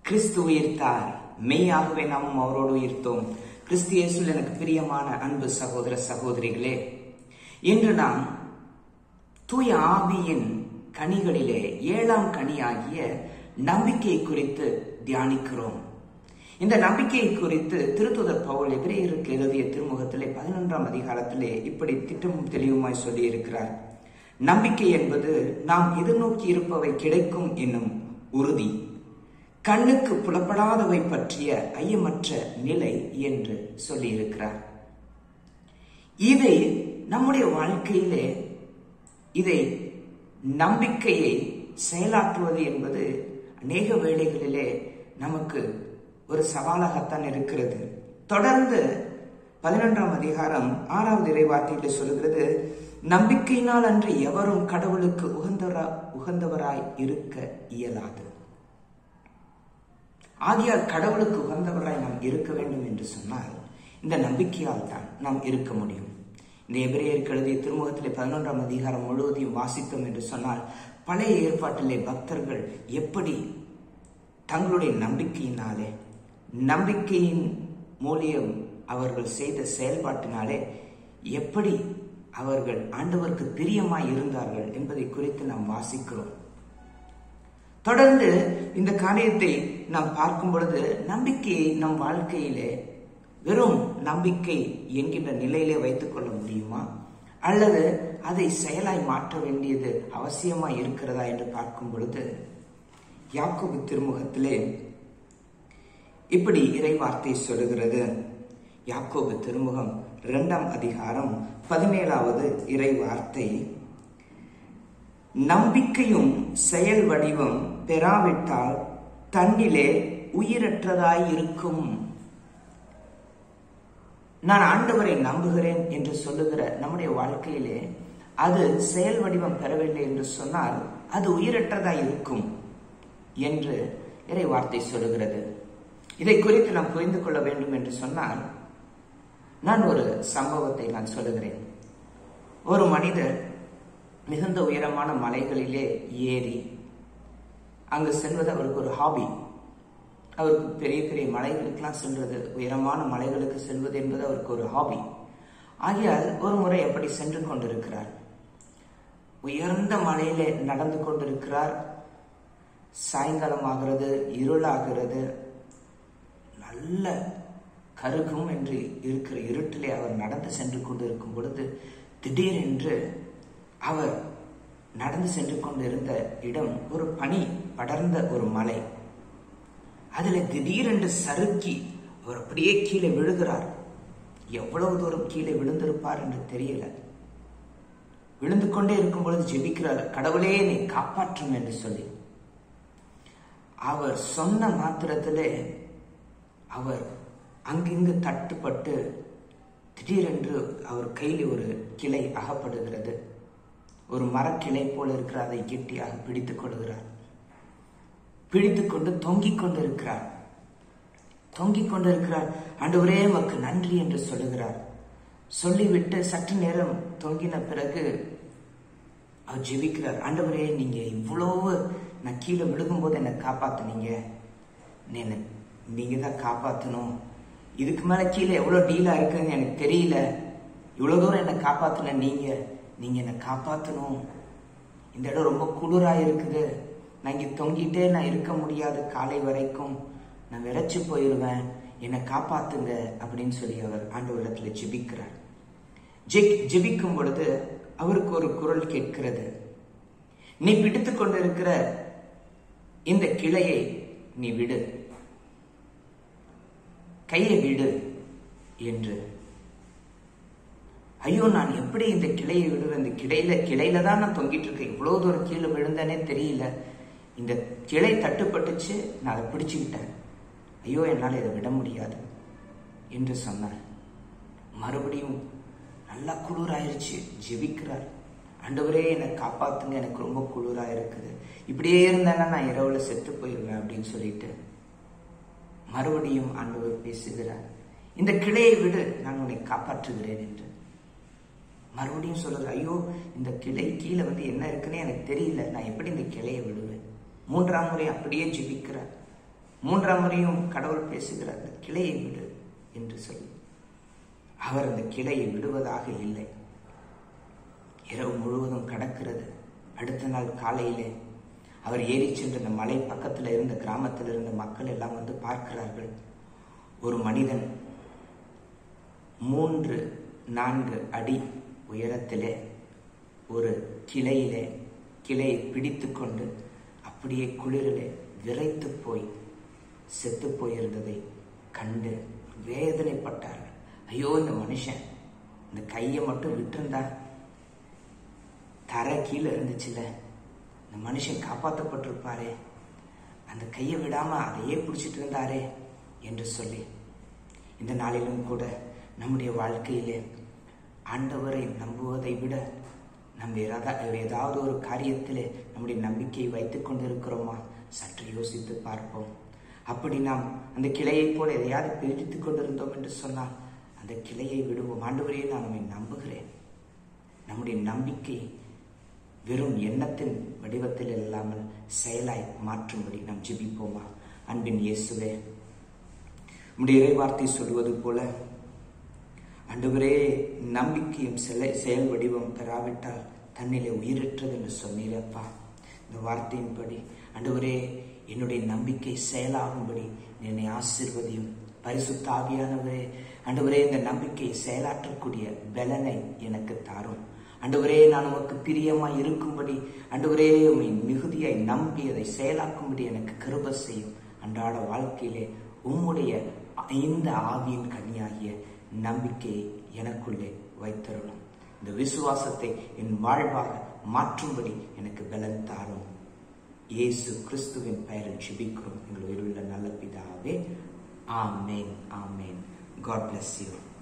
கிறிஸ்து உயிர்த்தார் மெய்யாகவே நாமும் அவரோடு உயிர்த்தோம் கிறிஸ்து இயேசுவில் எனக்கு பிரியமான அன்பு சகோதர சகோதரிகளே இன்று நாம் தூய ஆவியின் கனிகளிலே ஏழாம் கனியாகிய நம்பிக்கை குறித்து தியானிக்கிறோம் இந்த நம்பிக்கையை குறித்து திருத்துதர் பவுல் எபிரேயருக்கு எழுதிய திருமுகத்திலே பதினொன்றாம் அதிகாரத்திலே இப்படி திட்டமும் தெளிவுமாய் சொல்லி இருக்கிறார் நம்பிக்கை என்பது நாம் எதிர்நோக்கி இருப்பவை கிடைக்கும் என்னும் உறுதி கண்ணுக்கு புலப்படாதவை பற்றிய ஐயமற்ற நிலை என்று சொல்லியிருக்கிறார் இதை நம்முடைய வாழ்க்கையிலே இதை நம்பிக்கையை செயலாற்றுவது என்பது அநேக வேளைகளிலே நமக்கு ஒரு சவாலாகத்தான் இருக்கிறது தொடர்ந்து பதினொன்றாம் அதிகாரம் ஆறாவது இறைவார்த்தையில சொல்லுகிறது நம்பிக்கையினால் அன்று எவரும் கடவுளுக்கு உகந்தவரா உகந்தவராய் இருக்க இயலாது ஆகியால் கடவுளுக்கு உகந்தவராய் நாம் இருக்க வேண்டும் என்று சொன்னால் இந்த நம்பிக்கையால் தான் நாம் இருக்க முடியும் இந்த எபிரேயருக்கு எழுதிய திருமுகத்திலே பதினொன்றாம் அதிகாரம் முழுவதையும் வாசித்தோம் என்று சொன்னால் பழைய ஏற்பாட்டிலே பக்தர்கள் எப்படி தங்களுடைய நம்பிக்கையினாலே நம்பிக்கையின் மூலியம் அவர்கள் செய்த செயல்பாட்டினாலே எப்படி அவர்கள் ஆண்டவருக்கு பிரியமாய் இருந்தார்கள் என்பதை குறித்து நாம் வாசிக்கிறோம் தொடர்ந்து இந்த காரியத்தை நாம் பார்க்கும் பொழுது நம்பிக்கையை நம் வாழ்க்கையிலே வெறும் நம்பிக்கை என்கின்ற நிலையிலே வைத்துக் கொள்ள முடியுமா அல்லது அதை செயலாய் மாற்ற வேண்டியது அவசியமாய் இருக்கிறதா என்று பார்க்கும் பொழுது யாக்கோபு திருமுகத்திலே இப்படி இறைவார்த்தை சொல்லுகிறது யாக்கோபு திருமுகம் இரண்டாம் அதிகாரம் பதினேழாவது இறை வார்த்தை நம்பிக்கையும் செயல் வடிவம் பெறாவிட்டால் தன்னிலே உயிரற்றதாய் இருக்கும் நான் ஆண்டவரை நம்புகிறேன் என்று சொல்லுகிற நம்முடைய வாழ்க்கையிலே அது செயல் வடிவம் பெறவில்லை என்று சொன்னால் அது உயிரற்றதாய் இருக்கும் என்று இறை வார்த்தை சொல்லுகிறது இதை குறித்து நாம் புரிந்து கொள்ள வேண்டும் என்று சொன்னால் நான் ஒரு சம்பவத்தை நான் சொல்லுகிறேன் ஒரு மனிதர் மிகுந்த உயரமான மலைகளிலே ஏறி அங்கு செல்வது அவருக்கு ஒரு ஹாபி அவருக்கு பெரிய பெரிய மலைகளுக்கெல்லாம் சென்றது உயரமான மலைகளுக்கு செல்வது என்பது அவருக்கு ஒரு ஹாபி ஆகையால் ஒரு முறை எப்படி சென்று கொண்டிருக்கிறார் உயர்ந்த மலையிலே நடந்து கொண்டிருக்கிறார் சாயங்காலம் ஆகிறது இருளாகிறது நல்ல கருகும் என்று இருக்கிற இருட்டிலே அவர் நடந்து சென்று கொண்டிருக்கும் பொழுது திடீரென்று அவர் நடந்து சென்று கொண்டிருந்த இடம் ஒரு பனி படர்ந்த ஒரு மலை அதில் திடீரென்று சறுக்கி அவர் அப்படியே கீழே விழுகிறார் எவ்வளவு தூரம் கீழே விழுந்திருப்பார் என்று தெரியல விழுந்து கொண்டே இருக்கும் பொழுது ஜெபிக்கிறார் கடவுளே நீ காப்பாற்றும் என்று சொல்லி அவர் சொன்ன மாத்திரத்திலே அவர் அங்கிங்கு தட்டுப்பட்டு திடீரென்று அவர் கையில் ஒரு கிளை அகப்படுகிறது ஒரு மரக்கிளை போல இருக்கிற அதை கெட்டியாக பிடித்துக் கொள்கிறார் பிடித்துக் கொண்டு தொங்கிக் கொண்டிருக்கிறார் தொங்கிக் கொண்டிருக்கிறார் ஆண்டவரே மக்கு நன்றி என்று சொல்லுகிறார் சொல்லிவிட்டு சற்று நேரம் தொங்கின பிறகு அவர் ஜெபிக்கிறார் ஆண்டவரே நீங்க இவ்வளவு நான் கீழே விழுகும்போது என்னை காப்பாத்துனீங்க நீங்க தான் காப்பாத்தணும் இதுக்கு மேல கீழே எவ்வளவு டீலா இருக்குன்னு எனக்கு தெரியல இவ்வளவு தூரம் என்னை காப்பாத்தின நீங்க நீங்க என்னை காப்பாத்தணும் இந்த இடம் ரொம்ப குளிரா இருக்குது நான் இங்க தொங்கிட்டே நான் இருக்க முடியாது காலை வரைக்கும் நான் விரைச்சு போயிடுவேன் என்னை காப்பாத்துங்க அப்படின்னு சொல்லி அவர் ஆண்டவரிடத்துல ஜெபிக்கிறார் ஜெபிக்கும் பொழுது அவருக்கு ஒரு குரல் கேட்கிறது நீ பிடித்து கொண்டிருக்கிற இந்த கிளையை நீ விடு கையை விடு என்று ஐயோ நான் எப்படி இந்த கிளையை விடுவேன் இந்த கிளையில கிளையில தான் நான் தொங்கிட்டு இருக்கேன் இவ்வளவு தூரம் கீழே விழுந்தேனே தெரியல இந்த கிளை தட்டுப்பட்டுச்சு நான் அதை பிடிச்சுக்கிட்டேன் ஐயோ என்னால் இதை விட முடியாது என்று சொன்னார் மறுபடியும் நல்லா குளிராயிருச்சு ஜெபிக்கிறார் ஆண்டவரே என்னை காப்பாத்துங்க எனக்கு ரொம்ப குளிரா இருக்குது இப்படியே இருந்தேன்னா நான் இரவுல செத்து போயிடுவேன் அப்படின்னு சொல்லிட்டு மறுபடியும் ஆண்டவர் பேசுகிறார் இந்த கிளையை விடு நான் உன்னை காப்பாற்றுகிறேன் என்று மறுபடியும் சொல்றது ஐயோ இந்த கிளை கீழே வந்து என்ன இருக்குன்னு எனக்கு தெரியல நான் எப்படி இந்த கிளையை விடுவேன் மூன்றாம் முறை அப்படியே ஜெபிக்கிறார் மூன்றாம் முறையும் கடவுள் பேசுகிறார் அந்த கிளையை விடு என்று சொல்லி அவர் அந்த கிளையை விடுவதாக இல்லை இரவு முழுவதும் கடக்கிறது அடுத்த நாள் காலையிலே அவர் ஏறி சென்ற அந்த மலை பக்கத்தில் இருந்த கிராமத்தில் இருந்த மக்கள் எல்லாம் வந்து பார்க்கிறார்கள் ஒரு மனிதன் மூன்று நான்கு அடி உயரத்திலே ஒரு கிளையிலே கிளையை பிடித்து கொண்டு அப்படியே குளிரிலே விரைத்து போய் செத்து போயிருந்ததை கண்டு வேதனைப்பட்டார்கள் ஐயோ இந்த மனுஷன் இந்த கையை மட்டும் விட்டிருந்தா தர கீழே இருந்துச்சுல இந்த மனுஷன் காப்பாற்றப்பட்டிருப்பாரே அந்த கையை விடாம அதையே பிடிச்சிட்டு இருந்தாரே என்று சொல்லி இந்த நாளிலும் கூட நம்முடைய வாழ்க்கையிலே ஆண்டவரை நம்புவதை விட நம்ம ஏதாவது ஒரு காரியத்திலே நம்முடைய நம்பிக்கையை வைத்துக் கொண்டிருக்கிறோமா சற்று யோசித்து பார்ப்போம் அப்படி நாம் அந்த கிளையைப் போல எதையாவது பிடித்துக் கொண்டிருந்தோம் என்று சொன்னால் அந்த கிளையை விடுவோம் ஆண்டவரையே நான் நம்மை நம்புகிறேன் நம்முடைய நம்பிக்கை வெறும் எண்ணத்தின் வடிவத்தில் இல்லாமல் செயலாய் மாற்றும்படி நாம் ஜெபிப்போமா அன்பின் இயேசுவே நம்முடைய இறைவார்த்தை சொல்வது போல அன்றுவரே நம்பிக்கையும் சிலை செயல் வடிவம் பெறாவிட்டால் தன்னிலே உயிரற்றது என்று சொன்னீரப்பா இந்த வார்த்தையின்படி அன்றுவரே என்னுடைய நம்பிக்கை செயலாகும்படி என்னை ஆசிர்வதியும் பரிசுத்தாவியானவரே அன்றுவரே இந்த நம்பிக்கை செயலாற்றக்கூடிய பலனை எனக்கு தாரும் அன்றுவரே நான் உமக்கு பிரியமாய் இருக்கும்படி அன்றுவரே உண்மை மிகுதியாய் நம்பி அதை செயலாக்கும்படி எனக்கு கிருப செய்யும் அன்றாட வாழ்க்கையிலே உம்முடைய இந்த ஆவியின் கனியாகிய நம்பிக்கையை எனக்குள்ளே வைத்தருளும் இந்த விசுவாசத்தை என் வாழ்வாக மாற்றும்படி எனக்கு பலன் தாரும் இயேசு கிறிஸ்துவின் பெயரில் ஜெபிக்கிறோம் எங்கள் உயிருள்ள நல்ல பிதாவே ஆமேன் ஆமேன் காட் பிளஸ் யூ